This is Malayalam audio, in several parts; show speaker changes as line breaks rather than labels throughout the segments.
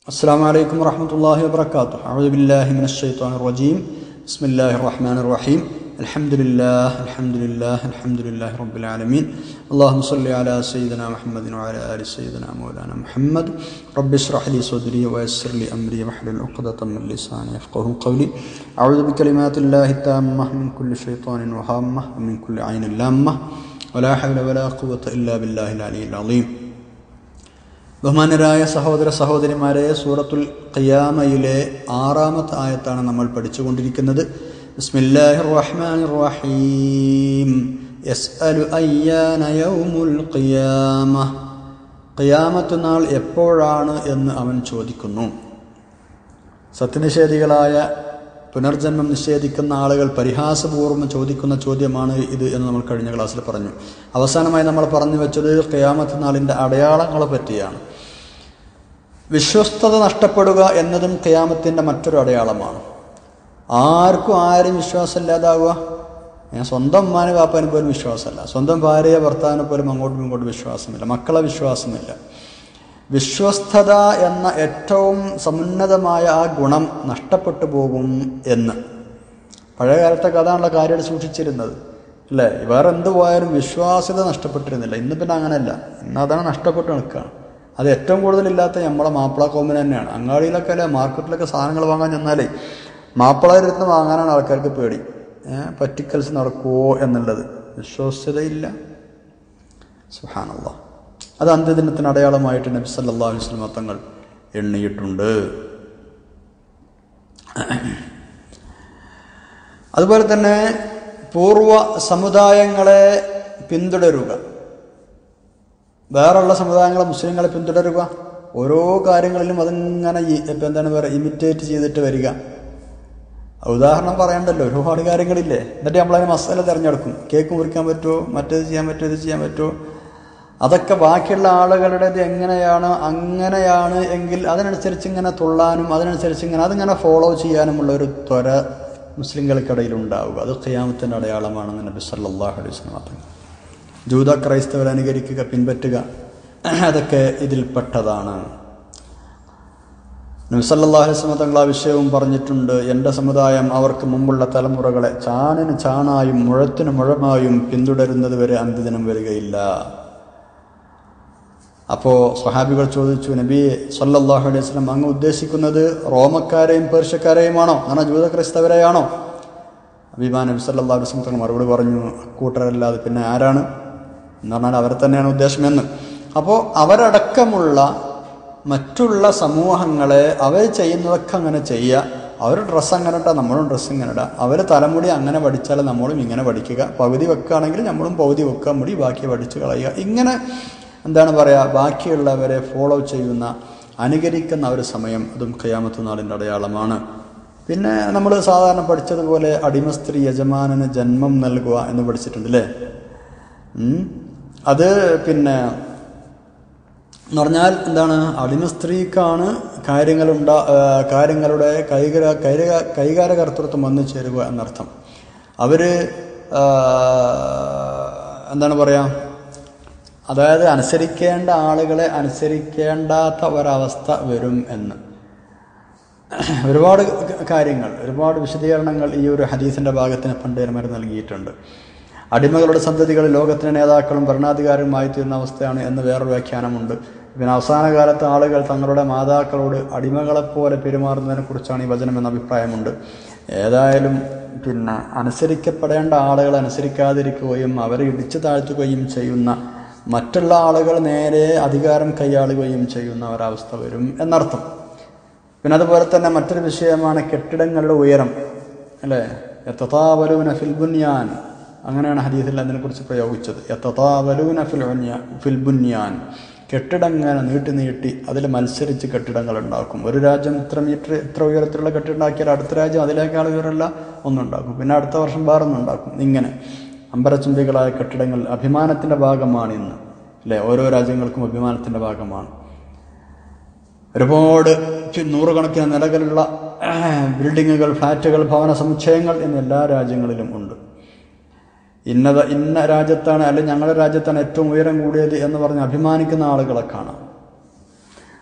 السلام عليكم ورحمة الله وبركاته أعوذ بالله من الشيطان الرجيم بسم الله الرحمن الرحيم الحمد لله الحمد لله الحمد لله رب العالمين اللهم صل على سيدنا محمد وعلى آل سيدنا مولانا محمد رب اشرح لي صدري ويسر لي أمري واحلل عقدة من لساني يفقه قولي أعوذ بكلمات الله التامة من كل شيطان وهامة ومن كل عين لامة ولا حول ولا قوة إلا بالله العلي العظيم ബഹുമാനരായ സഹോദര സഹോദരിമാരെ സൂറത്തുൽ ഖിയാമയിലെ ആറാമത്തെ ആയത്താണ് നമ്മൾ പഠിച്ചുകൊണ്ടിരിക്കുന്നത് ബിസ്മില്ലാഹിർ റഹ്മാനിർ റഹീം യസ്അലു അയ്യാന യൗമുൽ ഖിയാമ ഖിയാമത്ത് നാൾ എപ്പോഴാണ് എന്ന് അവൻ ചോദിക്കുന്നു സത്യനിഷേധികളായ പുനർജന്മം നിഷേധിക്കുന്ന ആളുകൾ പരിഹാസപൂർവ്വം ചോദിക്കുന്ന ചോദ്യമാണ് ഇത് എന്ന് നമ്മൾ കഴിഞ്ഞ ക്ലാസ്സിൽ പറഞ്ഞു അവസാനമായി നമ്മൾ പറഞ്ഞു വെച്ചത് ഖിയാമത്ത് നാളിൻ്റെ അടയാളങ്ങളെ പറ്റിയാണ് വിശ്വസ്തത നഷ്ടപ്പെടുക എന്നതും ഖിയാമത്തിൻ്റെ മറ്റൊരു അടയാളമാണ് ആർക്കും ആരും വിശ്വാസമില്ലാതാവുക ഞാൻ സ്വന്തം ഉമ്മാനെ പാപ്പാന് പോലും വിശ്വാസമല്ല സ്വന്തം ഭാര്യയെ ഭർത്താവിനെ പോലും അങ്ങോട്ടും ഇങ്ങോട്ടും വിശ്വാസമില്ല മക്കളെ വിശ്വാസമില്ല വിശ്വസ്തത എന്ന ഏറ്റവും സമുന്നതമായ ആ ഗുണം നഷ്ടപ്പെട്ടു പോകും എന്ന് പഴയ കാലത്തെ കഥാണുള്ള കാര്യം സൂക്ഷിച്ചിരുന്നത് അല്ലേ വേറെ എന്ത് പോയാലും വിശ്വാസ്യത നഷ്ടപ്പെട്ടിരുന്നില്ല ഇന്ന് പിന്നെ അങ്ങനെയല്ല ഇന്ന് അതാണ് നഷ്ടപ്പെട്ട് നിൽക്കുകയാണ് അത് ഏറ്റവും കൂടുതലില്ലാത്ത നമ്മളെ മാപ്പിള കോമിന് തന്നെയാണ് അങ്ങാടിയിലൊക്കെ അല്ലെ മാർക്കറ്റിലൊക്കെ സാധനങ്ങൾ വാങ്ങാൻ ചെന്നാലേ മാപ്പിളയിരുന്ന് വാങ്ങാനാണ് ആൾക്കാർക്ക് പേടി പറ്റിക്കൽസ് നടക്കുമോ എന്നുള്ളത് വിശ്വാസ്യതയില്ല സുഹാനുള്ള അത് അന്ത്യദിനത്തിന് അടയാളമായിട്ട് നബി സല്ലാ വസ്ലമ തങ്ങൾ എണ്ണിയിട്ടുണ്ട് അതുപോലെ തന്നെ പൂർവ സമുദായങ്ങളെ പിന്തുടരുക വേറെയുള്ള സമുദായങ്ങളെ മുസ്ലിങ്ങളെ പിന്തുടരുക ഓരോ കാര്യങ്ങളിലും അതിങ്ങനെ ഇപ്പം എന്താണ് പറയുക ഇമിറ്റേറ്റ് ചെയ്തിട്ട് വരിക ഉദാഹരണം പറയണ്ടല്ലോ ഒരുപാട് കാര്യങ്ങളില്ലേ എന്നിട്ട് നമ്മളതിന് മസാല തിരഞ്ഞെടുക്കും കേക്ക് മുറിക്കാൻ പറ്റുമോ മറ്റേത് ചെയ്യാൻ പറ്റുമോ ഇത് ചെയ്യാൻ പറ്റുമോ അതൊക്കെ ബാക്കിയുള്ള ആളുകളുടേത് എങ്ങനെയാണ് അങ്ങനെയാണ് എങ്കിൽ അതിനനുസരിച്ച് ഇങ്ങനെ തുള്ളാനും അതിനനുസരിച്ച് ഇങ്ങനെ അതിങ്ങനെ ഫോളോ ചെയ്യാനുമുള്ള ഒരു ത്വര മുസ്ലിങ്ങൾക്കിടയിൽ ഉണ്ടാവുക അത് ഖിയാമത്തിൻ്റെ അടയാളമാണെന്ന് നബി സല്ലാഹു അലൈഹി വസ്ലം പറഞ്ഞു ജൂത ക്രൈസ്തവർ അനുകരിക്കുക പിൻപറ്റുക അതൊക്കെ ഇതിൽപ്പെട്ടതാണ് നബി സല്ലാ അലൈഹി വസ്ലം തങ്ങൾ ആ വിഷയവും പറഞ്ഞിട്ടുണ്ട് എൻ്റെ സമുദായം അവർക്ക് മുമ്പുള്ള തലമുറകളെ ചാണിന് ചാണായും മുഴത്തിന് മുഴമായും പിന്തുടരുന്നത് വരെ അന്ത്യദിനം വരികയില്ല അപ്പോൾ സ്വഹാബികൾ ചോദിച്ചു നബി സല്ലാഹു അലൈഹി സ്വലം അങ്ങ് ഉദ്ദേശിക്കുന്നത് റോമക്കാരെയും പേർഷ്യക്കാരെയുമാണോ അങ്ങനെ ജൂത ക്രൈസ്തവരെയാണോ അഭിമാൻ നബി സല്ലാ അലൈഹി സ്വലം തങ്ങൾ മറുപടി പറഞ്ഞു അക്കൂട്ടരല്ലാതെ പിന്നെ ആരാണ് എന്ന് പറഞ്ഞാൽ അവരെ തന്നെയാണ് ഉദ്ദേശമെന്ന് അപ്പോൾ അവരടക്കമുള്ള മറ്റുള്ള സമൂഹങ്ങളെ അവർ ചെയ്യുന്നതൊക്കെ അങ്ങനെ ചെയ്യുക അവർ ഡ്രസ്സ് അങ്ങനെ ഇട്ടാൽ നമ്മളും ഡ്രസ്സ് ഇങ്ങനെ ഇടുക അവർ തലമുടി അങ്ങനെ പഠിച്ചാൽ നമ്മളും ഇങ്ങനെ പഠിക്കുക പകുതി വെക്കുകയാണെങ്കിൽ നമ്മളും പകുതി വെക്കുക മുടി ബാക്കി പഠിച്ച് കളയുക ഇങ്ങനെ എന്താണ് പറയുക ബാക്കിയുള്ളവരെ ഫോളോ ചെയ്യുന്ന അനുകരിക്കുന്ന ഒരു സമയം അതും ഖയാമത്ത് നാളിൻ്റെ അടയാളമാണ് പിന്നെ നമ്മൾ സാധാരണ പഠിച്ചതുപോലെ അടിമ സ്ത്രീ യജമാനന് ജന്മം നൽകുക എന്ന് പഠിച്ചിട്ടുണ്ട് അല്ലേ അത് പിന്നെ എന്ന് പറഞ്ഞാൽ എന്താണ് അടിമ സ്ത്രീക്കാണ് കാര്യങ്ങളുണ്ടാ കാര്യങ്ങളുടെ കൈകാര കൈകാര കൈകാരകർത്തൃത്വം വന്നു ചേരുക എന്നർത്ഥം അവർ എന്താണ് പറയുക അതായത് അനുസരിക്കേണ്ട ആളുകളെ അനുസരിക്കേണ്ടാത്ത ഒരവസ്ഥ വരും എന്ന് ഒരുപാട് കാര്യങ്ങൾ ഒരുപാട് വിശദീകരണങ്ങൾ ഈ ഒരു ഹദീസിൻ്റെ ഭാഗത്തിന് പണ്ടേരന്മാർ നൽകിയിട്ടുണ്ട് അടിമകളുടെ സന്തതികൾ ലോകത്തിൻ്റെ നേതാക്കളും ഭരണാധികാരികളുമായി തീരുന്ന അവസ്ഥയാണ് എന്ന് വേറൊരു വ്യാഖ്യാനമുണ്ട് പിന്നെ അവസാന കാലത്ത് ആളുകൾ തങ്ങളുടെ മാതാക്കളോട് അടിമകളെപ്പോലെ പെരുമാറുന്നതിനെ കുറിച്ചാണ് ഈ വചനം എന്ന അഭിപ്രായമുണ്ട് ഏതായാലും പിന്നെ അനുസരിക്കപ്പെടേണ്ട ആളുകൾ അനുസരിക്കാതിരിക്കുകയും അവരെ ഇടിച്ചു താഴ്ത്തുകയും ചെയ്യുന്ന മറ്റുള്ള ആളുകൾ നേരെ അധികാരം കൈയാളുകയും ചെയ്യുന്ന ഒരവസ്ഥ വരും എന്നർത്ഥം പിന്നെ അതുപോലെ തന്നെ മറ്റൊരു വിഷയമാണ് കെട്ടിടങ്ങളുടെ ഉയരം അല്ലേ എത്തതാവലൂന ഫിൽബുന്യാൻ അങ്ങനെയാണ് ഹദീസിൽ അതിനെക്കുറിച്ച് പ്രയോഗിച്ചത് എത്തതാവലൂന ഫിൽ ഫിൽബുന്യാൻ കെട്ടിടങ്ങൾ നീട്ടി നീട്ടി അതിൽ മത്സരിച്ച് കെട്ടിടങ്ങൾ ഉണ്ടാക്കും ഒരു രാജ്യം ഇത്ര മീറ്റർ ഇത്ര ഉയരത്തിലുള്ള കെട്ടിടം ഉണ്ടാക്കിയാൽ അടുത്ത രാജ്യം അതിലേക്കാൾ ഉയരമല്ല ഒന്നുണ്ടാക്കും പിന്നെ അടുത്ത വർഷം വേറൊന്നുണ്ടാക്കും ഇങ്ങനെ അമ്പരചുംബികളായ കെട്ടിടങ്ങൾ അഭിമാനത്തിൻ്റെ ഭാഗമാണ് ഇന്ന് അല്ലേ ഓരോ രാജ്യങ്ങൾക്കും അഭിമാനത്തിൻ്റെ ഭാഗമാണ് ഒരുപാട് നൂറുകണക്കിന് നിലകളുള്ള ബിൽഡിങ്ങുകൾ ഫ്ലാറ്റുകൾ ഭവന സമുച്ചയങ്ങൾ എന്ന് എല്ലാ രാജ്യങ്ങളിലും ഉണ്ട് ഇന്നത ഇന്ന രാജ്യത്താണ് അല്ലെങ്കിൽ ഞങ്ങളുടെ രാജ്യത്താണ് ഏറ്റവും ഉയരം കൂടിയത് എന്ന് പറഞ്ഞ് അഭിമാനിക്കുന്ന ആളുകളെ കാണാം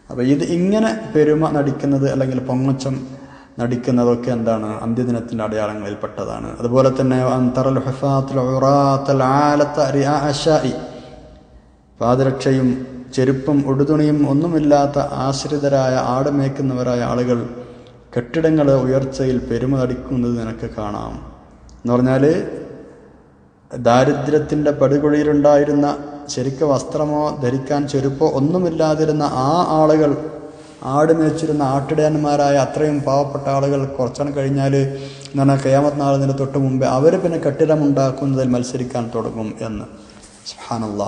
അപ്പോൾ ഇത് ഇങ്ങനെ പെരുമ നടിക്കുന്നത് അല്ലെങ്കിൽ പൊങ്ങച്ചം നടിക്കുന്നതൊക്കെ എന്താണ് അന്ത്യദിനത്തിൻ്റെ അടയാളങ്ങളിൽപ്പെട്ടതാണ് അതുപോലെ തന്നെ അന്തറൽ ഹുഫാത്തുൽ ഉറാത്തൽ ആലത്ത റിആ അശാഇ പാദരക്ഷയും ചെരുപ്പും ഉടുതുണിയും ഒന്നുമില്ലാത്ത ആശ്രിതരായ ആട് മേയ്ക്കുന്നവരായ ആളുകൾ കെട്ടിടങ്ങളെ ഉയർച്ചയിൽ പെരുമ നടിക്കുന്നത് നിനക്ക് കാണാം എന്ന് പറഞ്ഞാൽ ദാരിദ്ര്യത്തിൻ്റെ പടുകുഴിയിലുണ്ടായിരുന്ന ശരിക്ക് വസ്ത്രമോ ധരിക്കാൻ ചെരുപ്പോ ഒന്നുമില്ലാതിരുന്ന ആ ആളുകൾ ആട് മേച്ചിരുന്ന ആട്ടിടയന്മാരായ അത്രയും പാവപ്പെട്ട ആളുകൾ കുറച്ചാണ് കഴിഞ്ഞാൽ എന്ന് പറഞ്ഞാൽ കയാമത്ത് നാളിന് തൊട്ട് മുമ്പേ അവർ പിന്നെ കെട്ടിടമുണ്ടാക്കുന്നതിൽ മത്സരിക്കാൻ തുടങ്ങും എന്ന് സുഹാനല്ല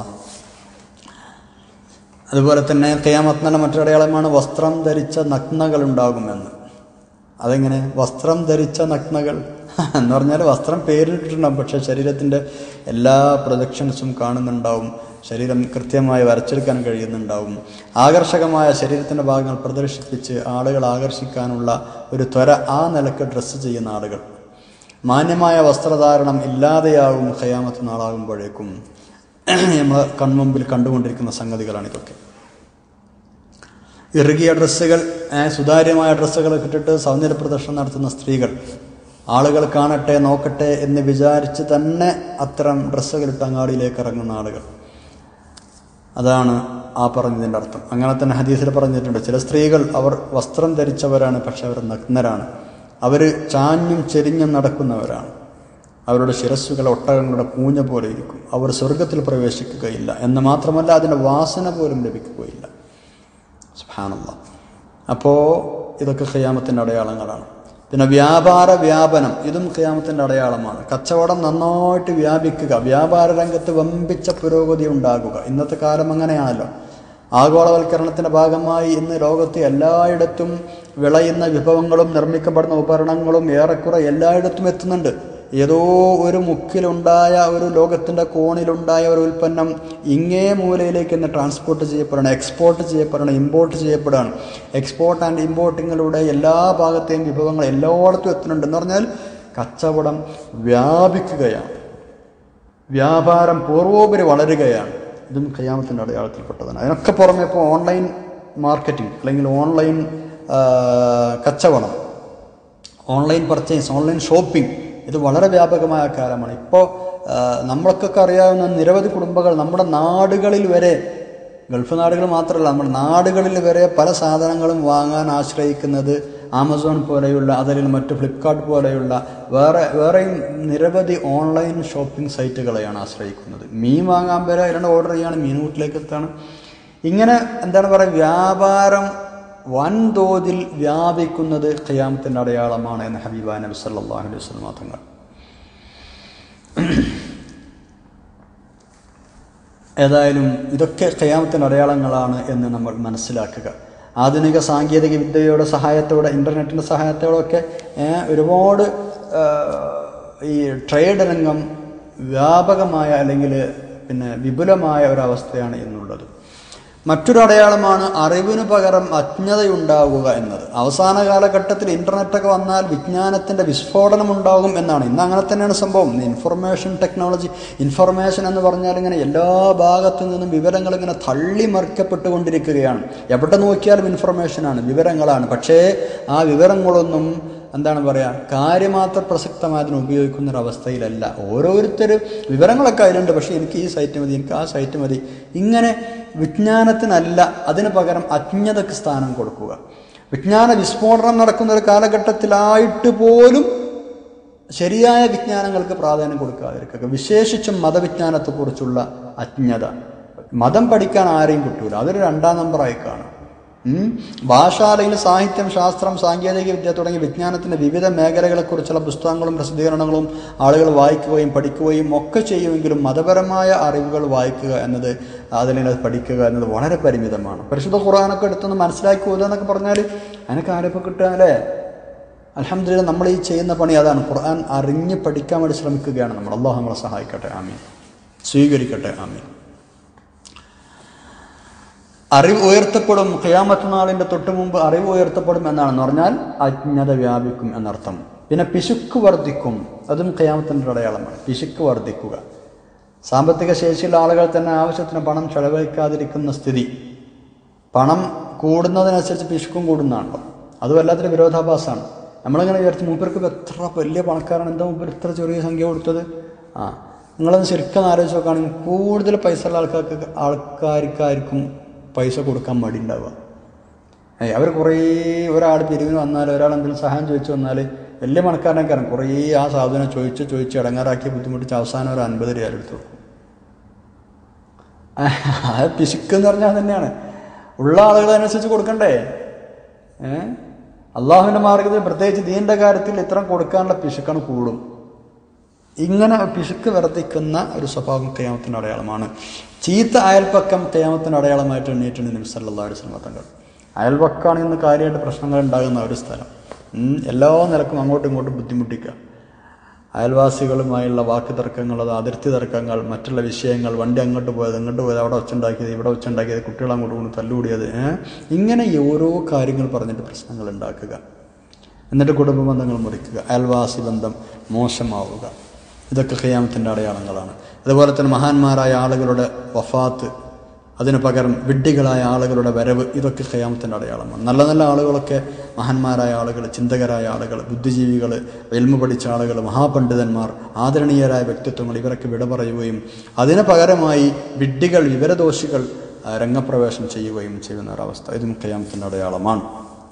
അതുപോലെ തന്നെ കയാമത്തിൻ്റെ മറ്റൊരടയാളമാണ് വസ്ത്രം ധരിച്ച നഗ്നകൾ ഉണ്ടാകുമെന്ന് അതെങ്ങനെ വസ്ത്രം ധരിച്ച നഗ്നകൾ എന്ന് പറഞ്ഞാൽ വസ്ത്രം പേരിട്ടിട്ടുണ്ടാവും പക്ഷെ ശരീരത്തിൻ്റെ എല്ലാ പ്രൊജക്ഷൻസും കാണുന്നുണ്ടാവും ശരീരം കൃത്യമായി വരച്ചെടുക്കാൻ കഴിയുന്നുണ്ടാവും ആകർഷകമായ ശരീരത്തിൻ്റെ ഭാഗങ്ങൾ പ്രദർശിപ്പിച്ച് ആളുകൾ ആകർഷിക്കാനുള്ള ഒരു ത്വര ആ നിലക്ക് ഡ്രസ്സ് ചെയ്യുന്ന ആളുകൾ മാന്യമായ വസ്ത്രധാരണം ഇല്ലാതെയാകും ഖയാമത്ത് നാളാകുമ്പോഴേക്കും നമ്മൾ കൺമുമ്പിൽ കണ്ടുകൊണ്ടിരിക്കുന്ന സംഗതികളാണ് ഇതൊക്കെ ഇറുകിയ ഡ്രസ്സുകൾ സുതാര്യമായ ഡ്രസ്സുകൾ ഇട്ടിട്ട് സൗന്ദര്യ പ്രദർശനം നടത്തുന്ന സ്ത്രീകൾ ആളുകൾ കാണട്ടെ നോക്കട്ടെ എന്ന് വിചാരിച്ച് തന്നെ അത്തരം ഡ്രസ്സുകളിട്ട് അങ്ങാടിയിലേക്ക് ഇറങ്ങുന്ന ആളുകൾ അതാണ് ആ പറഞ്ഞതിൻ്റെ അർത്ഥം അങ്ങനെ തന്നെ ഹദീസിൽ പറഞ്ഞിട്ടുണ്ട് ചില സ്ത്രീകൾ അവർ വസ്ത്രം ധരിച്ചവരാണ് പക്ഷെ അവർ നഗ്നരാണ് അവർ ചാഞ്ഞും ചെരിഞ്ഞും നടക്കുന്നവരാണ് അവരുടെ ശിരസ്സുകൾ ഒട്ടകങ്ങളുടെ പൂഞ്ഞ പോലെ ഇരിക്കും അവർ സ്വർഗത്തിൽ പ്രവേശിക്കുകയില്ല എന്ന് മാത്രമല്ല അതിൻ്റെ വാസന പോലും ലഭിക്കുകയില്ല സുഹാനല്ല അപ്പോൾ ഇതൊക്കെ ഖിയാമത്തിൻ്റെ അടയാളങ്ങളാണ് പിന്നെ വ്യാപാര വ്യാപനം ഇതും ഖിയാമത്തിൻ്റെ അടയാളമാണ് കച്ചവടം നന്നായിട്ട് വ്യാപിക്കുക വ്യാപാര രംഗത്ത് വമ്പിച്ച പുരോഗതി ഉണ്ടാകുക ഇന്നത്തെ കാലം അങ്ങനെയാണല്ലോ ആഗോളവൽക്കരണത്തിൻ്റെ ഭാഗമായി ഇന്ന് ലോകത്ത് എല്ലായിടത്തും വിളയുന്ന വിഭവങ്ങളും നിർമ്മിക്കപ്പെടുന്ന ഉപകരണങ്ങളും ഏറെക്കുറെ എല്ലായിടത്തും എത്തുന്നുണ്ട് ഏതോ ഒരു മുക്കിലുണ്ടായ ഒരു ലോകത്തിൻ്റെ കോണിലുണ്ടായ ഒരു ഉൽപ്പന്നം ഇങ്ങേ മൂലയിലേക്ക് ഇന്ന് ട്രാൻസ്പോർട്ട് ചെയ്യപ്പെടണം എക്സ്പോർട്ട് ചെയ്യപ്പെടണം ഇമ്പോർട്ട് ചെയ്യപ്പെടണം എക്സ്പോർട്ട് ആൻഡ് ഇമ്പോർട്ടിങ്ങിലൂടെ എല്ലാ ഭാഗത്തെയും വിഭവങ്ങൾ എല്ലായിടത്തും എത്തുന്നുണ്ട് എന്ന് പറഞ്ഞാൽ കച്ചവടം വ്യാപിക്കുകയാണ് വ്യാപാരം പൂർവോപരി വളരുകയാണ് ഇതും കയ്യാമത്തിൻ്റെ അടയാളത്തിൽപ്പെട്ടതാണ് അതിനൊക്കെ പുറമെ ഇപ്പോൾ ഓൺലൈൻ മാർക്കറ്റിംഗ് അല്ലെങ്കിൽ ഓൺലൈൻ കച്ചവടം ഓൺലൈൻ പർച്ചേസ് ഓൺലൈൻ ഷോപ്പിംഗ് ഇത് വളരെ വ്യാപകമായ കാലമാണ് ഇപ്പോൾ നമ്മൾക്കൊക്കെ അറിയാവുന്ന നിരവധി കുടുംബങ്ങൾ നമ്മുടെ നാടുകളിൽ വരെ ഗൾഫ് നാടുകൾ മാത്രമല്ല നമ്മുടെ നാടുകളിൽ വരെ പല സാധനങ്ങളും വാങ്ങാൻ ആശ്രയിക്കുന്നത് ആമസോൺ പോലെയുള്ള അതല്ലെങ്കിൽ മറ്റ് ഫ്ലിപ്കാർട്ട് പോലെയുള്ള വേറെ വേറെയും നിരവധി ഓൺലൈൻ ഷോപ്പിംഗ് സൈറ്റുകളെയാണ് ആശ്രയിക്കുന്നത് മീൻ വാങ്ങാൻ വരെ രണ്ട് ഓർഡർ ചെയ്യാണ് മീൻ വീട്ടിലേക്ക് എത്താണ് ഇങ്ങനെ എന്താണ് പറയുക വ്യാപാരം വൻതോതിൽ വ്യാപിക്കുന്നത് ഖിയാമത്തിൻ്റെ അടയാളമാണ് എന്ന് ഹബീബ നബി സല്ലല്ലാഹു അലൈഹി വസല്ലം തങ്ങൾ ഏതായാലും ഇതൊക്കെ ഖിയാമത്തിൻ്റെ അടയാളങ്ങളാണ് എന്ന് നമ്മൾ മനസ്സിലാക്കുക ആധുനിക സാങ്കേതിക വിദ്യയുടെ സഹായത്തോടെ ഇൻ്റർനെറ്റിൻ്റെ സഹായത്തോടെയൊക്കെ ഒരുപാട് ഈ ട്രേഡ് രംഗം വ്യാപകമായ അല്ലെങ്കിൽ പിന്നെ വിപുലമായ ഒരവസ്ഥയാണ് ഇന്നുള്ളത് മറ്റൊരു അടയാളമാണ് അറിവിനു പകരം അജ്ഞതയുണ്ടാവുക എന്നത് അവസാന കാലഘട്ടത്തിൽ ഇൻ്റർനെറ്റൊക്കെ വന്നാൽ വിജ്ഞാനത്തിൻ്റെ വിസ്ഫോടനം ഉണ്ടാകും എന്നാണ് ഇന്ന് അങ്ങനെ തന്നെയാണ് സംഭവം ഇൻഫർമേഷൻ ടെക്നോളജി ഇൻഫർമേഷൻ എന്ന് പറഞ്ഞാൽ ഇങ്ങനെ എല്ലാ ഭാഗത്തു നിന്നും വിവരങ്ങൾ ഇങ്ങനെ തള്ളിമറിക്കപ്പെട്ടുകൊണ്ടിരിക്കുകയാണ് എവിടെ നോക്കിയാലും ഇൻഫർമേഷനാണ് വിവരങ്ങളാണ് പക്ഷേ ആ വിവരങ്ങളൊന്നും എന്താണ് പറയുക കാര്യമാത്ര പ്രസക്തമായതിന് ഉപയോഗിക്കുന്ന ഒരു അവസ്ഥയിലല്ല ഓരോരുത്തർ വിവരങ്ങളൊക്കെ അതിലുണ്ട് പക്ഷേ എനിക്ക് ഈ സൈറ്റ് മതി എനിക്ക് ആ സൈറ്റ് മതി ഇങ്ങനെ വിജ്ഞാനത്തിനല്ല അതിന് പകരം അജ്ഞതയ്ക്ക് സ്ഥാനം കൊടുക്കുക വിജ്ഞാന വിസ്ഫോടനം നടക്കുന്ന ഒരു കാലഘട്ടത്തിലായിട്ട് പോലും ശരിയായ വിജ്ഞാനങ്ങൾക്ക് പ്രാധാന്യം കൊടുക്കാതിരിക്കുക വിശേഷിച്ചും മതവിജ്ഞാനത്തെക്കുറിച്ചുള്ള അജ്ഞത മതം പഠിക്കാൻ ആരെയും കിട്ടൂല അതൊരു രണ്ടാം നമ്പറായി കാണും ഭാഷ അല്ലെങ്കിൽ സാഹിത്യം ശാസ്ത്രം സാങ്കേതിക വിദ്യ തുടങ്ങിയ വിജ്ഞാനത്തിൻ്റെ വിവിധ മേഖലകളെക്കുറിച്ചുള്ള പുസ്തകങ്ങളും പ്രസിദ്ധീകരണങ്ങളും ആളുകൾ വായിക്കുകയും പഠിക്കുകയും ഒക്കെ ചെയ്യുമെങ്കിലും മതപരമായ അറിവുകൾ വായിക്കുക എന്നത് അതിൽ പഠിക്കുക എന്നത് വളരെ പരിമിതമാണ് പരിശുദ്ധ ഖുർആാനൊക്കെ എടുത്തൊന്ന് മനസ്സിലാക്കി പോകുക എന്നൊക്കെ പറഞ്ഞാൽ അതിനൊക്കെ ആരൊക്കെ കിട്ടുക അല്ലേ അലഹമ്മദില്ല നമ്മൾ ഈ ചെയ്യുന്ന പണി അതാണ് ഖുർആൻ അറിഞ്ഞ് പഠിക്കാൻ വേണ്ടി ശ്രമിക്കുകയാണ് നമ്മൾ അള്ളാഹു നമ്മളെ സഹായിക്കട്ടെ ആമീൻ സ്വീകരിക്കട്ടെ ആമീൻ അറിവ് ഉയർത്തപ്പെടും ഖിയാമത്ത് നാളിൻ്റെ തൊട്ട് മുമ്പ് അറിവ് ഉയർത്തപ്പെടും എന്നാണെന്ന് പറഞ്ഞാൽ അജ്ഞത വ്യാപിക്കും എന്നർത്ഥം പിന്നെ പിശുക്ക് വർദ്ധിക്കും അതും ഖിയാമത്തിൻ്റെ അടയാളമാണ് പിശുക്ക് വർദ്ധിക്കുക സാമ്പത്തിക ശേഷിയുള്ള ആളുകൾ തന്നെ ആവശ്യത്തിന് പണം ചെലവഴിക്കാതിരിക്കുന്ന സ്ഥിതി പണം കൂടുന്നതിനനുസരിച്ച് പിശുക്കും കൂടുന്നതാണല്ലോ അത് വല്ലാത്തൊരു വിരോധാഭാസമാണ് നമ്മളിങ്ങനെ വിചാരിച്ചു മൂപ്പർക്ക് ഇപ്പൊ എത്ര വലിയ പണക്കാരാണ് എന്താ മൂപ്പർ ഇത്ര ചെറിയ സംഖ്യ കൊടുത്തത് ആ നിങ്ങളൊന്ന് ശരിക്കും ആലോചിച്ച് നോക്കുകയാണെങ്കിൽ കൂടുതൽ പൈസ ഉള്ള ആൾക്കാർക്ക് ആൾക്കാർക്കായിരിക്കും പൈസ കൊടുക്കാൻ മടി ഉണ്ടാവുക ഏയ് അവർ കുറേ ഒരാൾ പിരിവിന് വന്നാൽ ഒരാൾ എന്തെങ്കിലും സഹായം ചോദിച്ചു വന്നാൽ വലിയ പണക്കാരനൊക്കെ അറിയാം കുറേ ആ സാധനം ചോദിച്ച് ചോദിച്ച് ഇടങ്ങാറാക്കി ബുദ്ധിമുട്ടിച്ച് അവസാനം ഒരു അൻപത് രൂപ എടുത്തു കൊടുക്കും അത് പിശുക്ക് എന്ന് പറഞ്ഞാൽ തന്നെയാണ് ഉള്ള ആളുകൾ അനുസരിച്ച് കൊടുക്കണ്ടേ ഏ അള്ളാഹുവിൻ്റെ മാർഗത്തിൽ പ്രത്യേകിച്ച് ദീൻ്റെ കാര്യത്തിൽ ഇത്തരം കൊടുക്കാനുള്ള പിശുക്കാണ് കൂടും ഇങ്ങനെ പിശുക്ക് വർദ്ധിക്കുന്ന ഒരു സ്വഭാവം കയാമത്തിൻ്റെ അടയാളമാണ് ചീത്ത അയൽപ്പക്കം കയാമത്തിൻ്റെ അടയാളമായിട്ട് എണ്ണീട്ടുണ്ട് നബി സല്ലല്ലാഹു അലൈഹി വസല്ലം തങ്ങൾ അയൽപക്കമാണ് ഇന്ന് കാര്യമായിട്ട് പ്രശ്നങ്ങൾ ഉണ്ടാകുന്ന ഒരു സ്ഥലം ഉം, എല്ലാ നിലക്കും അങ്ങോട്ടും ഇങ്ങോട്ടും ബുദ്ധിമുട്ടിക്കുക അയൽവാസികളുമായുള്ള വാക്ക് തർക്കങ്ങൾ അത് അതിർത്തി തർക്കങ്ങൾ മറ്റുള്ള വിഷയങ്ങൾ വണ്ടി അങ്ങോട്ട് പോയത് ഇങ്ങോട്ട് പോയത് അവിടെ വെച്ചുണ്ടാക്കിയത് ഇവിടെ വെച്ചുണ്ടാക്കിയത് കുട്ടികൾ അങ്ങോട്ട് കൊണ്ട് തല്ലുകൂടിയത് ഏ? ഇങ്ങനെ ഈ ഓരോ കാര്യങ്ങൾ പറഞ്ഞിട്ട് പ്രശ്നങ്ങൾ ഉണ്ടാക്കുക എന്നിട്ട് കുടുംബ ബന്ധങ്ങൾ മുറിക്കുക അയൽവാസി ബന്ധം മോശമാവുക ഇതൊക്കെ ഖിയാമത്തിൻ്റെ അടയാളങ്ങളാണ് അതുപോലെ തന്നെ മഹാന്മാരായ ആളുകളുടെ വഫാത്ത് അതിനു പകരം വിഡ്ഢികളായ ആളുകളുടെ വരവ് ഇതൊക്കെ ഖിയാമത്തിൻ്റെ അടയാളമാണ് നല്ല നല്ല ആളുകളൊക്കെ മഹാന്മാരായ ആളുകൾ ചിന്തകരായ ആളുകൾ ബുദ്ധിജീവികൾ എൽമ പഠിച്ച ആളുകൾ മഹാപണ്ഡിതന്മാർ ആദരണീയരായ വ്യക്തിത്വങ്ങൾ ഇവരൊക്കെ വിട പറയുകയും അതിന് പകരമായി വിഡ്ഢികൾ വിവരദോഷികൾ ആ, രംഗപ്രവേശം ചെയ്യുകയും ചെയ്യുന്ന ഒരവസ്ഥ ഇതും ഖിയാമത്തിൻ്റെ അടയാളമാണ്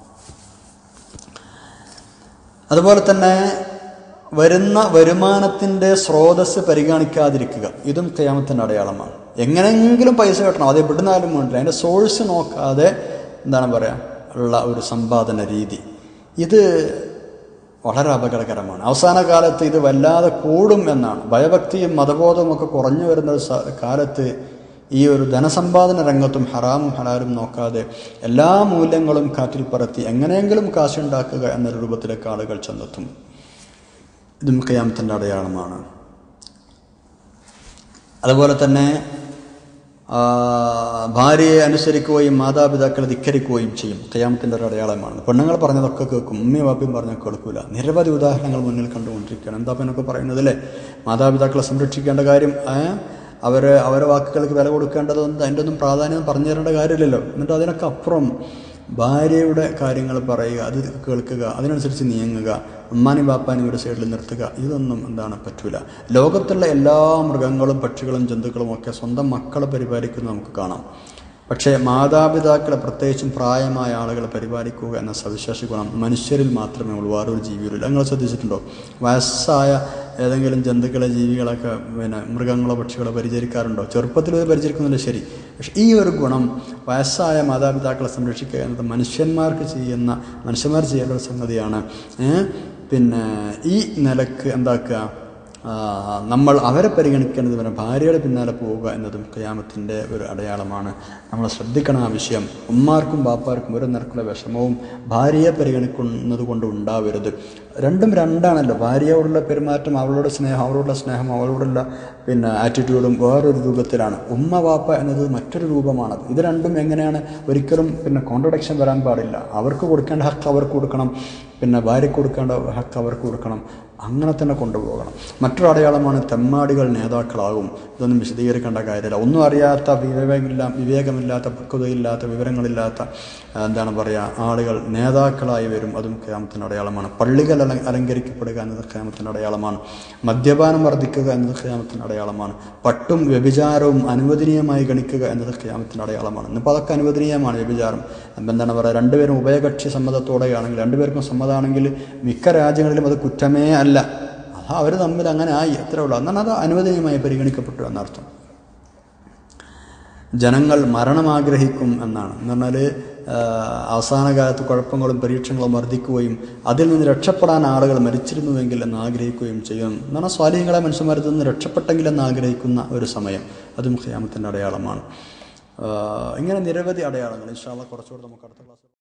അതുപോലെ തന്നെ വരുന്ന വരുമാനത്തിൻ്റെ സ്രോതസ് പരിഗണിക്കാതിരിക്കുക ഇതും കയാമത്തിൻ്റെ അടയാളമാണ് എങ്ങനെയെങ്കിലും പൈസ കിട്ടണം അത് എവിടുന്നാലും വേണ്ടില്ല അതിൻ്റെ സോഴ്സ് നോക്കാതെ എന്താണ് പറയുക ഉള്ള ഒരു സമ്പാദന രീതി ഇത് വളരെ അപകടകരമാണ് അവസാന കാലത്ത് ഇത് വല്ലാതെ കൂടും എന്നാണ് ഭയഭക്തിയും മതബോധവും ഒക്കെ കുറഞ്ഞു വരുന്ന ഒരു സ- കാലത്ത് ഈ ഒരു ധനസമ്പാദന രംഗത്തും ഹറാമും ഹലാലും നോക്കാതെ എല്ലാ മൂല്യങ്ങളും കാറ്റിൽ പറത്തി എങ്ങനെയെങ്കിലും കാശുണ്ടാക്കുക എന്ന രൂപത്തിലേക്ക് ആളുകൾ ചെന്നെത്തും ഇതും ഖിയാമത്തിൻ്റെ അടയാളമാണ് അതുപോലെ തന്നെ ആ, ഭാര്യയെ അനുസരിക്കുകയും മാതാപിതാക്കളെ ധിക്കരിക്കുകയും ചെയ്യും ഖിയാമത്തിൻ്റെ ഒരു അടയാളമാണ് പെണ്ണുങ്ങൾ പറഞ്ഞതൊക്കെ കേൾക്കും ഉമ്മയും വാപ്പയും പറഞ്ഞൊക്കെ കേൾക്കൂല നിരവധി ഉദാഹരണങ്ങൾ മുന്നിൽ കണ്ടുകൊണ്ടിരിക്കുകയാണ് എന്താ എന്നൊക്കെ പറയുന്നത് അല്ലേ മാതാപിതാക്കളെ സംരക്ഷിക്കേണ്ട കാര്യം അവർ അവരെ വാക്കുകൾക്ക് വില കൊടുക്കേണ്ടതൊന്നും അതിൻ്റെ ഒന്നും പ്രാധാന്യം പറഞ്ഞു തരേണ്ട കാര്യമില്ലല്ലോ എന്നിട്ട് അതിനൊക്കെ അപ്പുറം ഭാര്യയുടെ കാര്യങ്ങൾ പറയുക അത് കേൾക്കുക അതിനനുസരിച്ച് നീങ്ങുക ഉമ്മാനും ബാപ്പാനും ഒരു സൈഡിൽ നിർത്തുക ഇതൊന്നും എന്താണ് പറ്റൂല ലോകത്തുള്ള എല്ലാ മൃഗങ്ങളും പക്ഷികളും ജന്തുക്കളും ഒക്കെ സ്വന്തം മക്കളെ പരിപാലിക്കുന്നത് നമുക്ക് കാണാം പക്ഷേ മാതാപിതാക്കളെ പ്രത്യേകിച്ചും പ്രായമായ ആളുകളെ പരിപാലിക്കുക എന്ന സവിശേഷ ഗുണം മനുഷ്യരിൽ മാത്രമേ ഉള്ളൂ വേറൊരു ജീവികളില്ല നിങ്ങൾ ശ്രദ്ധിച്ചിട്ടുണ്ടോ വയസ്സായ ഏതെങ്കിലും ജന്തുക്കളെ ജീവികളൊക്കെ പിന്നെ മൃഗങ്ങളോ പക്ഷികളോ പരിചരിക്കാറുണ്ടോ ചെറുപ്പത്തിൽ ഇത് പരിചരിക്കുന്നില്ല ശരി പക്ഷെ ഈ ഒരു ഗുണം വയസ്സായ മാതാപിതാക്കളെ സംരക്ഷിക്കുക എന്നത് മനുഷ്യന്മാർക്ക് ചെയ്യുന്ന മനുഷ്യന്മാർ ചെയ്യേണ്ട ഒരു സംഗതിയാണ് ഏ? പിന്നെ ഈ നിലക്ക് എന്താക്കുക ആ, നമ്മൾ അവരെ പരിഗണിക്കേണ്ടത് വരെ ഭാര്യയുടെ പിന്നാലെ പോവുക എന്നതും ഖിയാമത്തിൻ്റെ ഒരു അടയാളമാണ് നമ്മൾ ശ്രദ്ധിക്കണം ആ വിഷയം ഉമ്മാർക്കും ബാപ്പാർക്കും ഒരു നിരക്കുള്ള വിഷമവും ഭാര്യയെ പരിഗണിക്കുന്നത് കൊണ്ട് ഉണ്ടാവരുത് രണ്ടും രണ്ടാണല്ലോ ഭാര്യയോടുള്ള പെരുമാറ്റം അവളോട് സ്നേഹം അവളോടുള്ള സ്നേഹം അവളോടുള്ള പിന്നെ ആറ്റിറ്റ്യൂഡും വേറൊരു രൂപത്തിലാണ് ഉമ്മ വാപ്പ എന്നത് മറ്റൊരു രൂപമാണത് ഇത് രണ്ടും എങ്ങനെയാണ് ഒരിക്കലും പിന്നെ കോൺട്രഡിക്ഷൻ വരാൻ പാടില്ല അവർക്ക് കൊടുക്കേണ്ട ഹക്ക് അവർക്ക് കൊടുക്കണം പിന്നെ ഭാര്യയ്ക്ക് കൊടുക്കേണ്ട ഹക്ക് അവർക്ക് കൊടുക്കണം അങ്ങനെ തന്നെ കൊണ്ടുപോകണം മറ്റൊരു അടയാളമാണ് തെമ്മാടികൾ നേതാക്കളാകും ഇതൊന്നും വിശദീകരിക്കേണ്ട കാര്യമില്ല ഒന്നും അറിയാത്ത വിവേകമില്ല വിവേകമില്ലാത്ത പക്വതയില്ലാത്ത വിവരങ്ങളില്ലാത്ത ആ, എന്താണ് പറയുക ആളുകൾ നേതാക്കളായി വരും അതും ക്ഷേമത്തിൻ്റെ അടയാളമാണ് പള്ളികൾ അല അലങ്കരിക്കപ്പെടുക എന്നത് ക്ഷേമത്തിൻ്റെ അടയാളമാണ് മദ്യപാനം വർദ്ധിക്കുക എന്നത് ക്ഷേമത്തിൻ്റെ അടയാളമാണ് പട്ടും വ്യഭിചാരവും അനുവദനീയമായി ഗണിക്കുക എന്നത് ക്ഷേമത്തിൻ്റെ അടയാളമാണ് ഇന്നിപ്പോൾ അതൊക്കെ അനുവദനീയമാണ് വ്യഭിചാരം അപ്പം എന്താണ് പറയുക രണ്ടുപേരും ഉഭയകക്ഷി സമ്മതത്തോടെയാണെങ്കിൽ രണ്ടുപേർക്കും സമ്മതമാണെങ്കിൽ മിക്ക രാജ്യങ്ങളിലും അത് കുറ്റമേ അല്ല അത് അവർ തമ്മിൽ അങ്ങനെ ആയി അത്രേ ഉള്ളൂ എന്നാൽ അത് അനുവദനീയമായി പരിഗണിക്കപ്പെട്ടു എന്നർത്ഥം ജനങ്ങൾ മരണം ആഗ്രഹിക്കും എന്നാണ് എന്ന് പറഞ്ഞാൽ അവസാന കാലത്ത് കുഴപ്പങ്ങളും പരീക്ഷണങ്ങളും വർദ്ധിക്കുകയും അതിൽ നിന്ന് രക്ഷപ്പെടാൻ ആളുകൾ മരിച്ചിരുന്നുവെങ്കിൽ എന്ന് ആഗ്രഹിക്കുകയും ചെയ്യും എന്ന് പറഞ്ഞാൽ സ്വാധീനങ്ങളെ മനുഷ്യന്മാരിൽ നിന്ന് രക്ഷപ്പെട്ടെങ്കിൽ എന്ന് ആഗ്രഹിക്കുന്ന ഒരു സമയം അതും ഖിയാമത്തിൻ്റെ അടയാളമാണ് ആ, ഇങ്ങനെ നിരവധി അടയാളങ്ങൾ ഇൻഷാല്ല കുറച്ചുകൂടെ നമുക്ക് അടുത്ത ക്ലാസ്